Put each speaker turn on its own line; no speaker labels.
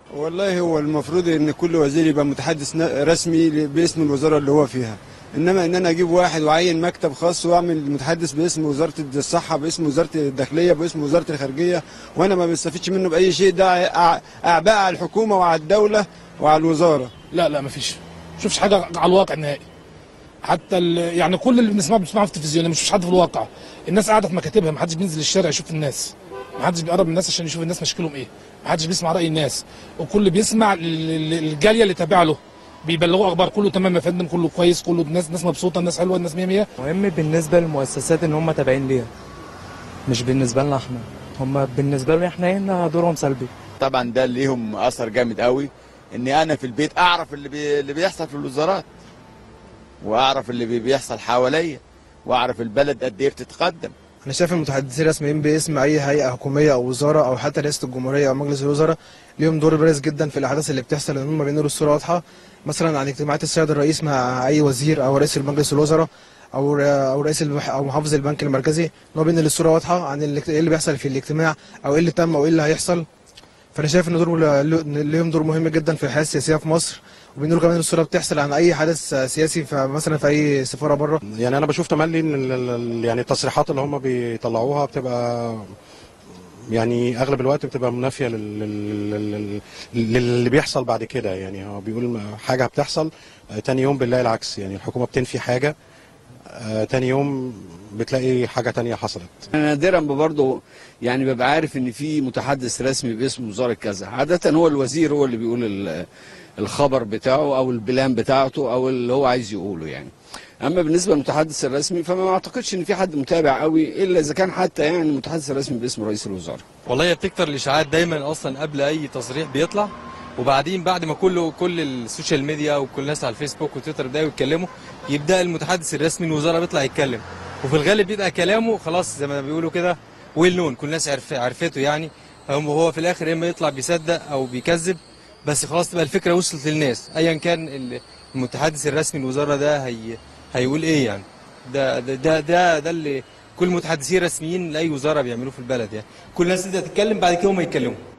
والله هو المفروض ان كل وزير يبقى متحدث ن- رسمي ل- باسم الوزاره اللي هو فيها انما ان انا اجيب واحد واعين مكتب خاص واعمل متحدث باسم وزاره الصحه باسم وزاره الداخليه باسم وزاره الخارجيه وانا ما بستفيدش منه باي شيء ده أع- اعباء على الحكومه وعلى الدوله وعلى الوزاره
لا لا مفيش شوفش حاجه على الواقع نهائي حتى ال- يعني كل اللي بنسمعه بنسمعه في التلفزيون مش مش حد في الواقع الناس قاعده في مكاتبها ما حدش بينزل الشارع يشوف الناس ما حدش بيقرب من الناس عشان يشوف الناس مشاكلهم ايه ما حدش بيسمع راي الناس وكل بيسمع ال- ال- الجاليه اللي تابعه له بيبلغوا اخبار كله تمام يا فندم كله كويس كله الناس ناس مبسوطه الناس حلوه الناس 100 100
مهم بالنسبة للمؤسسات ان هم تابعين ليها مش بالنسبة لنا احنا هم بالنسبة لنا احنا هنا دورهم سلبي
طبعا ده ليهم اثر جامد قوي اني انا في البيت اعرف اللي بي... اللي بيحصل في الوزارات واعرف اللي بي- بيحصل حواليا واعرف البلد قد ايه بتتقدم
انا شايف المتحدثين الرسميين باسم اي هيئه حكوميه او وزاره او حتى رئاسه الجمهوريه او مجلس الوزراء ليهم دور بارز جدا في الاحداث اللي بتحصل ان هم بينقلوا الصوره واضحه مثلا عن اجتماعات السيد الرئيس مع اي وزير او رئيس مجلس الوزراء او او رئيس المح او محافظ البنك المركزي ان هو بينقل الصوره واضحه عن اللي- ايه اللي بيحصل في الاجتماع او ايه اللي تم او ايه اللي هيحصل فانا شايف ان دور ليهم دور مهم جدا في الحياه السياسيه في مصر وبينقلوا كمان الصوره بتحصل عن اي حدث سياسي فمثلا في اي سفاره بره
يعني انا بشوف تملي ان ال- ال- يعني التصريحات اللي هم بيطلعوها بتبقى يعني اغلب الوقت بتبقى منافيه لل- لل- لل- لل- للي بيحصل بعد كده يعني هو بيقول م- حاجه بتحصل آه، تاني يوم بنلاقي العكس يعني الحكومه بتنفي حاجه آه، تاني يوم بتلاقي حاجه تانية حصلت
انا نادرا برضه يعني ببقى عارف ان في متحدث رسمي باسم وزاره كذا عاده هو الوزير هو اللي بيقول ال- الخبر بتاعه او البلان بتاعته او اللي هو عايز يقوله يعني اما بالنسبه للمتحدث الرسمي فما اعتقدش ان في حد متابع قوي الا اذا كان حتى يعني المتحدث الرسمي باسم رئيس الوزراء
والله هي بتكتر الاشاعات دايما اصلا قبل اي تصريح بيطلع وبعدين بعد ما كله كل السوشيال ميديا وكل الناس على الفيسبوك وتويتر بداوا يتكلموا يبدا المتحدث الرسمي من الوزاره بيطلع يتكلم وفي الغالب بيبقى كلامه خلاص زي ما بيقولوا كده ويل نون كل الناس عرف عرفته يعني هم هو في الاخر يا اما يطلع بيصدق او بيكذب بس خلاص تبقى الفكره وصلت للناس ايا كان ال- المتحدث الرسمي الوزاره ده هي هيقول ايه يعني ده ده ده ده, ده اللي كل المتحدثين الرسميين لاي وزاره بيعملوه في البلد يعني كل الناس تبدا تتكلم بعد كده هم يتكلموا